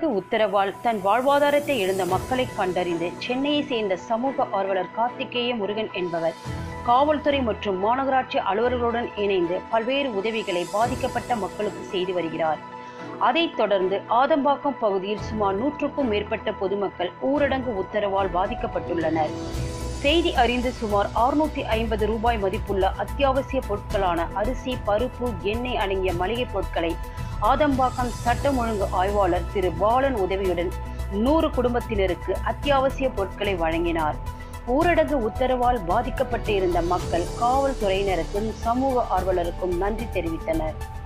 ஊரடங்கு உத்தரவால் தன் வாழ்வாதாரத்தை இழந்த மக்களை கண்டறிந்து சென்னையை சேர்ந்த சமூக ஆர்வலர் கார்த்திகேய முருகன் என்பவர் காவல்துறை மற்றும் மாநகராட்சி அலுவலர்களுடன் இணைந்து பல்வேறு உதவிகளை பாதிக்கப்பட்ட மக்களுக்கு செய்து வருகிறார் அதைத் தொடர்ந்து ஆதம்பாக்கம் பகுதியில் சுமார் நூற்றுக்கும் மேற்பட்ட பொதுமக்கள் ஊரடங்கு உத்தரவால் பாதிக்கப்பட்டுள்ளனர் செய்தி அறிந்து சுமார் 650 ஐம்பது ரூபாய் மதிப்புள்ள அத்தியாவசிய பொருட்களான அரிசி பருப்பு எண்ணெய் அடங்கிய மளிகைப் பொருட்களை ஆதம்பாக்கம் சட்டம் ஒழுங்கு ஆய்வாளர் திரு பாலன் உதவியுடன் நூறு குடும்பத்தினருக்கு அத்தியாவசிய பொருட்களை வழங்கினார் ஊரடங்கு உத்தரவால் பாதிக்கப்பட்டு இருந்த மக்கள் காவல்துறையினருக்கும் சமூக ஆர்வலருக்கும் நன்றி தெரிவித்தனர்